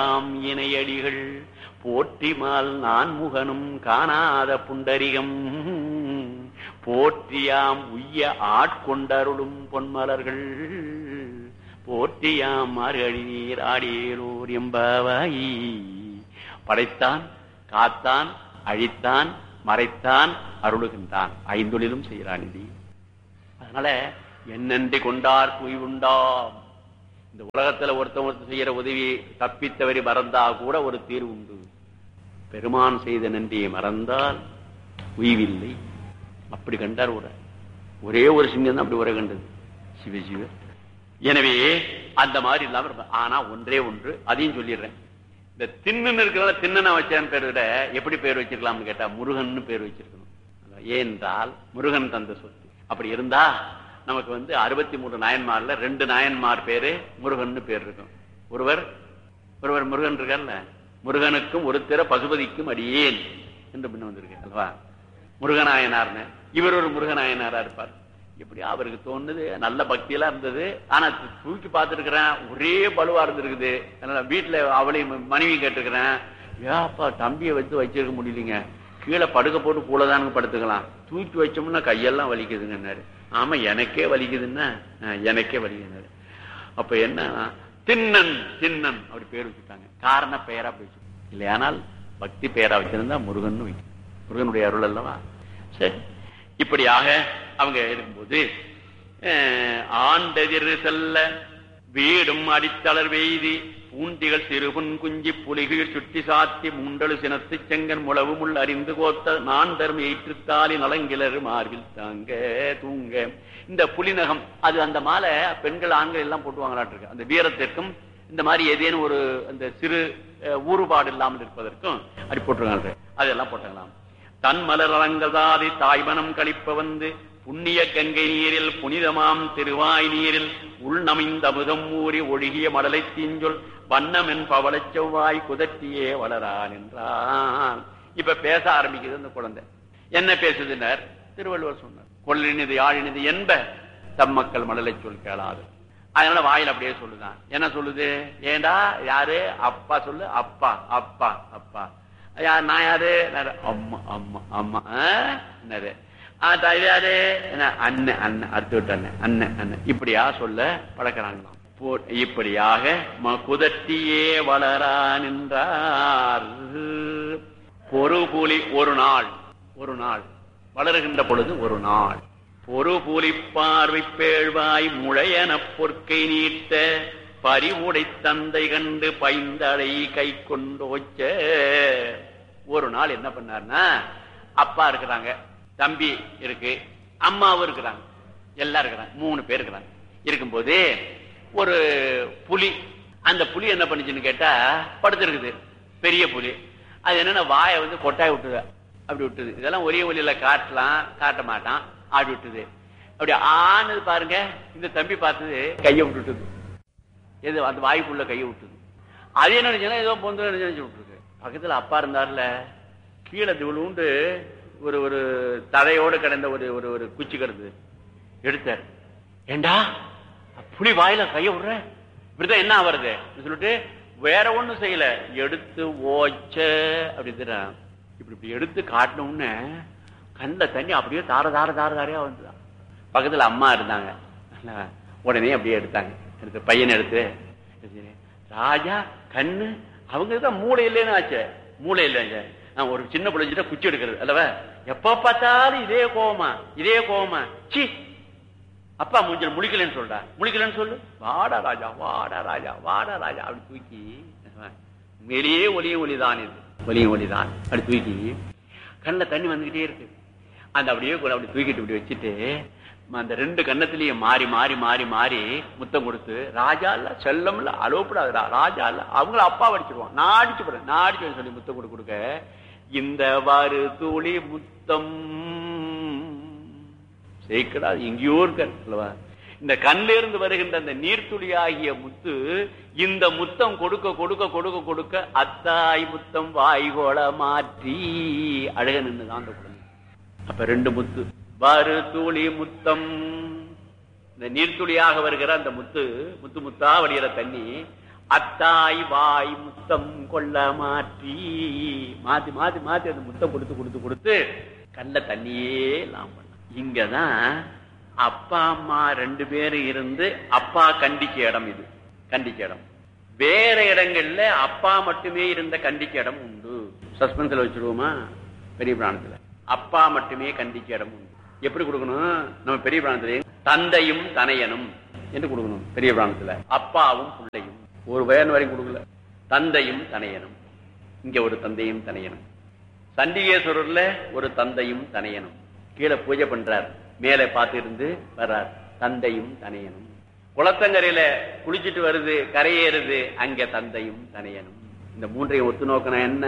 ஆம் இணையடிகள் போற்றிமால் நான் முகனும் காணாத புண்டரிகம் போற்றியாம் உய்ய ஆட்கொண்டருளும் பொன்மலர்கள் போற்றியாம் மார்கழி நீர் ஆடியேரோர் எம்பாவாயி படைத்தான் காத்தான் அழித்தான் மறைத்தான் அருளுகின்றான் ஐந்தொழிலும் செய்கிறான் இது அதனால என்னென்று கொண்டார் உண்டாம் இந்த உலகத்துல ஒருத்தன் ஒருத்தர் செய்யற உதவி தப்பித்தவரி மறந்தா கூட ஒரு தீர்வு உண்டு பெருமான் செய்த நன்றியை மறந்தால் உய்வில்லை அப்படி கண்டார் உரை ஒரே ஒரு சிங்கம் தான் அப்படி உரை கண்டது சிவ சிவ எனவே அந்த மாதிரி இல்லாம இருப்ப- ஆனா ஒன்றே ஒன்று அதையும் சொல்லிடுறேன் இந்த திண்ணுன்னு இருக்கிறத திண்ணனை வச்சேன் பேர் விட எப்படி பேர் வச்சிருக்கலாம்னு கேட்டா முருகன்னு பேர் வச்சிருக்கணும் ஏனென்றால் முருகன் தந்த சொத்து அப்படி இருந்தா நமக்கு வந்து அறுபத்தி மூணு நாயன்மார்ல ரெண்டு நாயன்மார் பேரு முருகன்னு பேர் இருக்கும் ஒருவர் ஒருவர் முருகன் இருக்கார்ல முருகனுக்கும் ஒருத்தர பசுபதிக்கும் அடியேன் என்று பின்ன வந்திருக்கு அல்லவா முருகநாயனார்னு இவர் ஒரு முருகநாயனாரா இருப்பார் எப்படி அவருக்கு தோணுது நல்ல பக்தியெல்லாம் இருந்தது ஆனா து- தூக்கி பார்த்துருக்கிறேன் ஒரே பலுவா இருந்திருக்குது அதனால வீட்டுல அவளையும் மனைவி கேட்டிருக்கிறேன் ஏப்பா தம்பியை வச்சு வச்சிருக்க முடியலீங்க கீழே படுக்க போட்டு கூடதானுங்க படுத்துக்கலாம் தூக்கி வச்சோம்னா கையெல்லாம் வலிக்குதுங்கன்னாரு ஆமா எனக்கே வலிக்குதுன்னா "ஆ, எனக்கே வலிக்குதுன்னாரு அப்ப என்ன திண்ணன் திண்ணன் அப்படி பேர் வச்சுட்டாங்க காரண பெயரா அப்படி வச்சு இல்லையானால் பக்தி பெயரா வச்சிருந்தா முருகன் வைக்கும் முருகனுடைய அருள் அல்லவா சரி இப்படியாக அவங்க இருக்கும்போது அஹ், ஆண்டெதிர் செல்ல வீடும் அடித்தளர் வெய்தி பூண்டிகள் சிறுபுன் குஞ்சி புலிகள் சுட்டி சாத்தி முண்டலு சினத்து செங்கன் முளவு முள் அறிந்து கோத்த நான் தரும் ஏற்றுத்தாலி நலங்கிலர் மார்பில் தாங்க தூங்க இந்த புலிநகம் அது அந்த மாலை பெண்கள் ஆண்கள் எல்லாம் போட்டுவாங்களாட்டு இருக்கு அந்த வீரத்திற்கும் இந்த மாதிரி ஏதேனும் ஒரு அந்த சிறு அஹ், ஊறுபாடு இல்லாமல் இருப்பதற்கும் அப்படி போட்டிருக்காங்க அதெல்லாம் போட்டலாம் தன் மலர் அரங்கதாதி தாய்மனம் கழிப்ப வந்து புண்ணிய கங்கை நீரில் புனிதமாம் திருவாய் நீரில் உள்நமிந்த அமுதம் ஊறி ஒழுகிய மடலை தீஞ்சொல் வண்ணமென் பவளச் செவ்வாய் குதற்றியே வளரான் என்றான் இப்ப பேச ஆரம்பிக்குது அந்த குழந்தை என்ன பேசுதுனர் திருவள்ளுவர் சொன்னார் கொள்ளினிது யாழினிது என்ப தம்மக்கள் மடலை சொல் கேளாது அதனால வாயில் அப்படியே சொல்லுதான் என்ன சொல்லுது ஏண்டா யாரு அப்பா சொல்லு அப்பா அப்பா அப்பா யார் நான் யாரு நான் அம்மா அம்மா அம்மா ஆ? என்னது ஆ, தா- இது யாரு என்ன அண்ணன் அண்ணன் அடுத்து விட்டு அண்ணன் அண்ணன் அண்ணன் இப்படியா சொல்ல பழக்கிறாங்களாம் போ- இப்படியாக ம- குதட்டியே வளரான் என்றார் பொறுபுலி ஒரு நாள் ஒரு நாள் வளருகின்ற பொழுது ஒரு நாள் பொறுபுலி பார்வை பேழ்வாய் முளையன பொற்கை நீட்ட பறிவுடை தந்தை கண்டு பைந்தடை கை கொண்டோச்ச ஒரு நாள் என்ன பண்ணாருன்னா அப்பா இருக்கிறாங்க தம்பி இருக்கு அம்மாவும் இருக்கிறாங்க எல்லாம் இருக்கிறாங்க மூணு பேர் இருக்கிறாங்க இருக்கும்போது ஒரு புலி அந்த புலி என்ன பண்ணுச்சுன்னு கேட்டா படுத்திருக்குது பெரிய புலி அது என்னன்னா வாயை வந்து கொட்டாய் விட்டுது அப்படி விட்டுது இதெல்லாம் ஒரே ஒலியில காட்டலாம் காட்ட மாட்டான் ஆடி விட்டுது அப்படி ஆனது பாருங்க இந்த தம்பி பார்த்தது கையை விட்டுட்டுது எது அந்த வாய்க்குள்ள கையை விட்டுது அது என்ன நினைச்சுன்னா ஏதோ பொந்து நினைச்சு விட்டுருக்கு பக்கத்துல அப்பா இருந்தார்ல கீழே விழுந்து ஒரு ஒரு தடையோடு கிடந்த ஒரு ஒரு ஒரு குச்சி கிடந்தது எடுத்தார் ஏண்டா புலி வாயில கைய விடுற இப்படிதான் என்ன வருது சொல்லிட்டு வேற ஒண்ணும் செய்யல எடுத்து ஓச்ச அப்படிங்கிறான் இப்படி இப்படி எடுத்து காட்டின உடனே கண்ணில் தண்ணி அப்படியே தார தார தார தாரையா வந்துதான் பக்கத்துல அம்மா இருந்தாங்க உடனே அப்படியே எடுத்தாங்க எடுத்து பையனை எடுத்து எடுத்து, ராஜா கண்ணு அவங்க தான் மூளை இல்லைன்னு ஆச்சு மூளை இல்லைங்க நான் ஒரு சின்ன பிள்ளைஞ்சிட்ட குச்சி எடுக்கிறது அல்லவா எப்ப பார்த்தாலும் இதே கோவமா இதே கோவமா சி அப்பா மூஞ்சல் முழிக்கலன்னு சொல்றா முழிக்கலன்னு சொல்லு வாடா ராஜா வாடா ராஜா வாடா ராஜா அப்படி தூக்கி மேலேயே ஒலியும் ஒலிதான் இது ஒலியும் ஒலிதான் அப்படி தூக்கி கண்ணில் தண்ணி வந்துகிட்டே இருக்கு அந்த அப்படியே கூட அப்படி தூக்கிட்டு இப்படி வச்சுட்டு அந்த ரெண்டு கன்னத்திலையும் மாறி மாறி மாறி மாறி முத்தம் கொடுத்து ராஜா இல்ல செல்லம் இல்ல அலோப்படாதுடா ராஜா இல்ல அவங்கள அப்பா அடிச்சிருவான் நான் அடிச்சு போறேன் நான் அடிச்சு சொல்லி முத்தம் கொடுக்க கொடுக்க இந்த வாரு துளி முத்தம் சேர்க்கடா எங்கேயோ இருக்கார் அல்லவா இந்த கண்ணில இருந்து வருகின்ற அந்த நீர்த்துளி ஆகிய முத்து இந்த முத்தம் கொடுக்க கொடுக்க கொடுக்க கொடுக்க அத்தாய் முத்தம் வாய்கோள மாற்றி அழக நின்னுதான் அந்த குழந்தை அப்ப ரெண்டு முத்து வரு துளி முத்தம் இந்த நீர்த்துளியாக வருகிற அந்த முத்து முத்து முத்தா வடிகிற தண்ணி அத்தாய் வாய் முத்தம் கொள்ள மாற்றி மாத்தி மாத்தி மாத்தி அந்த முத்தம் கொடுத்து கொடுத்து கொடுத்து கல்ல தண்ணியே எல்லாம் பண்ண இங்கதான் அப்பா அம்மா ரெண்டு பேரும் இருந்து அப்பா கண்டிச்ச இடம் இது கண்டிச்ச இடம் வேற இடங்கள்ல அப்பா மட்டுமே இருந்த கண்டிச்ச இடம் உண்டு சஸ்பென்ஸ்ல வச்சிருவோமா பெரிய பிராணத்துல அப்பா மட்டுமே கண்டிச்ச இடம் உண்டு எப்படி கொடுக்கணும் நம்ம பெரிய பிராணத்துல தந்தையும் தனையனும் என்று கொடுக்கணும் பெரிய பிராணத்துல அப்பாவும் பிள்ளையும் ஒரு வயன் வரைக்கும் கொடுக்கல தந்தையும் தனையனும் இங்க ஒரு தந்தையும் தனையனும் சண்டிகேஸ்வரர்ல ஒரு தந்தையும் தனையனும் கீழே பூஜை பண்றார் மேலே பார்த்து இருந்து வர்றார் தந்தையும் தனையனும் குளத்தங்கரையில குளிச்சிட்டு வருது கரையேறுது அங்க தந்தையும் தனையனும் இந்த மூன்றையும் ஒத்து நோக்கின என்ன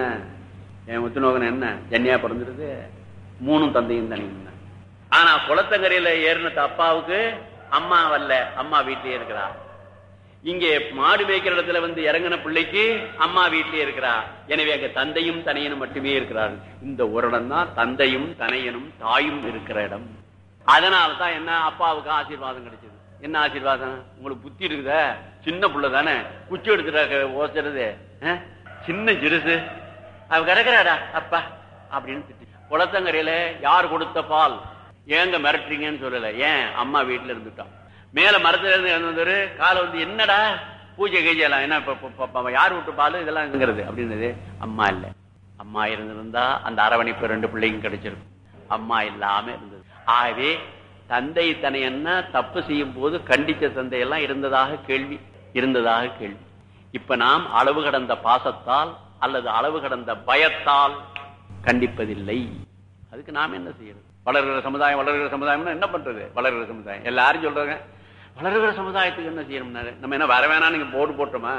என் ஒத்து நோக்கின என்ன ஜன்னியா பிறந்துருது மூணும் தந்தையும் தனையும் தான் ஆனா குளத்தங்கரையில ஏறினது அப்பாவுக்கு அம்மா வரல அம்மா வீட்டிலேயே இருக்கிறா இங்கே மாடு மேய்க்கிற இடத்துல வந்து இறங்கின பிள்ளைக்கு அம்மா வீட்டிலேயே இருக்கிறா எனவே அங்க தந்தையும் தனையனும் மட்டுமே இருக்கிறார்கள் இந்த ஒரு இடம் தான் தந்தையும் தனையனும் தாயும் இருக்கிற இடம் அதனால தான் என்ன அப்பாவுக்கு ஆசீர்வாதம் கிடைச்சது என்ன ஆசீர்வாதம் உங்களுக்கு புத்தி இருக்குதா சின்ன புள்ள தானே குச்சி எடுத்துட்டா ஓசுறது அஹ்? சின்ன சிறுசு அவ கிடக்குறாடா அப்பா அப்படின்னு திட்டி குளத்தங்கரையில யார் கொடுத்த பால் ஏங்க மிரட்டுறீங்கன்னு சொல்லல ஏன் அம்மா வீட்டுல இருந்துட்டான் மேல மரத்துல இருந்து இறந்தவரு காலை வந்து என்னடா பூஜை கீஜெல்லாம் என்ன இப்ப- இப்ப- இப்ப யார் விட்டு பால் இதெல்லாம் எங்கிறது அப்படின்னது அம்மா இல்ல அம்மா இருந்திருந்தா அந்த அரவணைப்பு ரெண்டு பிள்ளைக்கும் கிடைச்சிருக்கும் அம்மா இல்லாம இருந்தது ஆகவே தந்தை தனையன்னா தப்பு செய்யும் போது கண்டிச்ச தந்தை எல்லாம் இருந்ததாக கேள்வி இருந்ததாக கேள்வி இப்ப நாம் அளவு கடந்த பாசத்தால் அல்லது அளவு கடந்த பயத்தால் கண்டிப்பதில்லை அதுக்கு நாம் என்ன செய்யறது வளர்கிற சமுதாயம் வளர்கிற சமுதாயம்னா என்ன பண்றது வளர்கிற சமுதாயம் எல்லாரும் சொல்றாங்க வளர்கிற சமுதாயத்துக்கு என்ன செய்யணும்னாரு நம்ம என்ன வர வேணாம் நீங்க போர்டு போட்டோமா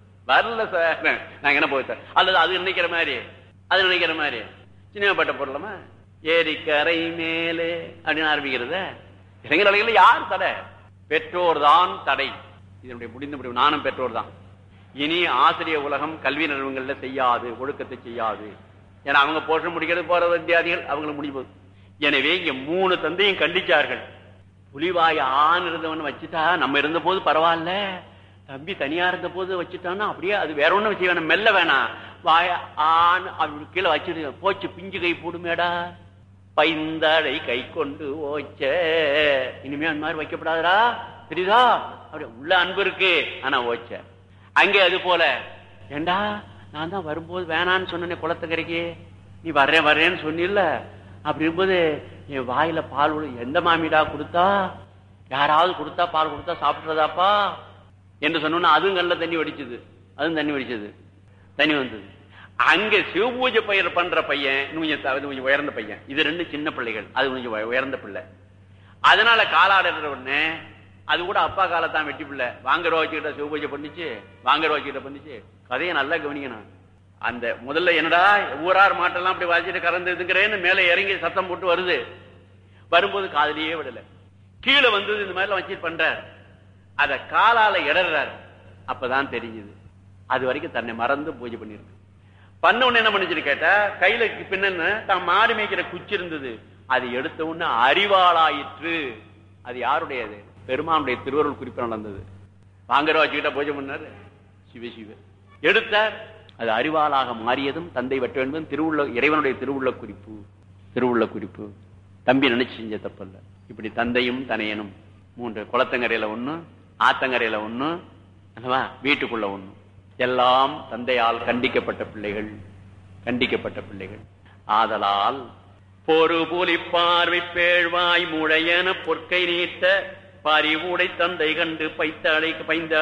வரல சார் நாங்க என்ன போய் அல்லது அது நினைக்கிற மாதிரி அது நினைக்கிற மாதிரி சினிமாப்பட்ட போடலாமா ஏரிக்கரை மேலே அப்படின்னு ஆரம்பிக்கிறத இளைஞர் அலைகள் யார் தடை பெற்றோர் தான் தடை இதனுடைய முடிந்த முடிவு நானும் பெற்றோர் தான் இனி ஆசிரியர் உலகம் கல்வி நிறுவனங்கள்ல செய்யாது ஒழுக்கத்தை செய்யாது ஏன்னா அவங்க போஷ முடிக்கிறது போற வித்தியாதிகள் அவங்களுக்கு முடிவு எனவே இங்க மூணு தந்தையும் கண்டிச்சார்கள் புலிவாய் ஆண் இருந்தவன் வச்சுட்டா நம்ம இருந்த போது பரவாயில்ல தம்பி தனியா இருந்த போது வச்சுட்டான்னா அப்படியே அது வேற ஒண்ணும் வச்சு வேணாம் மெல்ல வேணாம் வாய ஆண் அப்படி கீழே வச்சிரு போச்சு பிஞ்சு கை போடுமேடா பைந்தாடை கை கொண்டு ஓச்ச இனிமே அந்த மாதிரி வைக்கப்படாதடா தெரியுதா அப்படி உள்ள அன்பு இருக்கு ஆனா ஓச்ச அங்கே அது போல ஏண்டா நான் தான் வரும்போது வேணான்னு சொன்னேனே குளத்துக்கரைக்கு நீ வர்றேன் வர்றேன்னு சொன்னில்ல அப்படி இருக்கும்போது என் வாயில பால் விழு- எந்த மாமிடா கொடுத்தா யாராவது கொடுத்தா பால் கொடுத்தா சாப்பிடுறதாப்பா என்று சொன்னோன்னா அதுவும் கண்ணில் தண்ணி வடிச்சது அதுவும் தண்ணி வடிச்சது தண்ணி வந்தது அங்க சிவபூஜை பயிர் பண்ற பையன் இன்னும் கொஞ்சம் த- இது கொஞ்சம் உயர்ந்த பையன் இது ரெண்டு சின்ன பிள்ளைகள் அது கொஞ்சம் உய- உயர்ந்த பிள்ளை அதனால காலாடுற உடனே அது கூட அப்பா காலத்தான் வெட்டி பிள்ளை வாங்குற வச்சுக்கிட்ட சிவபூஜை பண்ணிச்சு வாங்குற வச்சுக்கிட்ட பண்ணிச்சு கதையை நல்லா கவனிக்கணும் அந்த முதல்ல என்னடா ஊரார் மாட்டெல்லாம் அப்படி வாசிட்டு கறந்துதுங்கிறேன்னு மேலே இறங்கி சத்தம் போட்டு வருது வரும்போது காதலியே விடல கீழே வந்தது இந்த மாதிரிலாம் வச்சு பண்றார் அத காலால இடறார் அப்பதான் தெரிஞ்சது அது வரைக்கும் தன்னை மறந்து பூஜை பண்ணிருக்கு பண்ண உடனே என்ன பண்ணிச்சுன்னு கேட்டா கையில பின்னன்னு தான் மாடு மேய்க்கிற குச்சி இருந்தது அது எடுத்த உடனே அறிவாளாயிற்று அது யாருடையது பெருமானுடைய திருவருள் குறிப்பு நடந்தது வாங்குற வச்சுக்கிட்ட பூஜை பண்ணாரு சிவ சிவ எடுத்தார் அது அறிவாளாக மாறியதும் தந்தை வெட்ட வேண்டும் திருவுள்ள இறைவனுடைய திருவுள்ள குறிப்பு திருவுள்ள குறிப்பு தம்பி நினைச்சு செஞ்ச தப்பல்ல இப்படி தந்தையும் தனையனும் மூன்று குளத்தங்கரையில ஒண்ணு ஆத்தங்கரையில ஒண்ணு அல்லவா வீட்டுக்குள்ள ஒண்ணு எல்லாம் தந்தையால் கண்டிக்கப்பட்ட பிள்ளைகள் கண்டிக்கப்பட்ட பிள்ளைகள் ஆதலால் பொறு புலி பார்வை பேழ்வாய் முழையன பொற்கை நீட்ட பறிவுடை தந்தை கண்டு பைத்த அழைக்க பைந்த